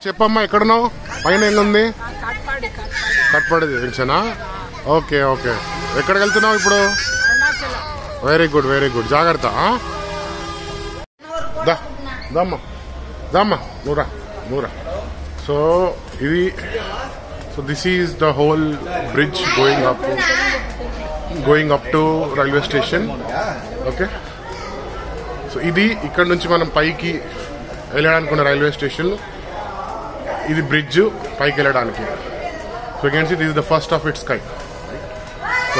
చెప్పమ్మా ఎక్కడున్నావు పైన ఎల్లుంది కట్పాడి కట్పాడి కట్పడి జంక్షనా ఓకే ఓకే ఎక్కడికి వెళ్తున్నావు ఇప్పుడు Arunachalam very good very good జాగ్రత్త ఆ? దా దమ్మా దమ్మా నూరా నూరా సో ఇది so this is the whole bridge going up going up to railway station okay so ఇది ఇక్కడ నుంచి మనం పైకి వెళ్ళడానికి ఉన్న రైల్వే స్టేషన్ ఇది బ్రిడ్జ్ పైకి వెళ్ళడానికి so can see this is the first of its కై సో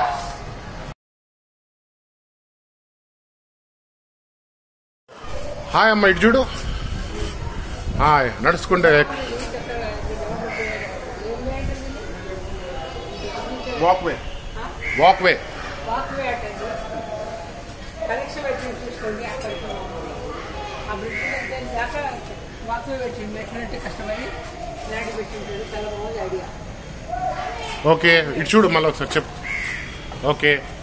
హాయ్ అమ్మ ఇటు చూడు హాయ్ నడుచుకుంటే walk way walk way walkway attend పరీక్ష పెట్టింది చూసుకోండి అక్కడికి ఆ బ్రిడ్జ్ దగ్గర దాకా వాక్వే పెట్టింది పెట్టినట్టు కష్టపడి నాటి పెట్టింటాడు చాలా బాగుంది ఐడియా ఓకే ఇటు చూడు మళ్ళీ ఒకసారి చెప్పు ఓకే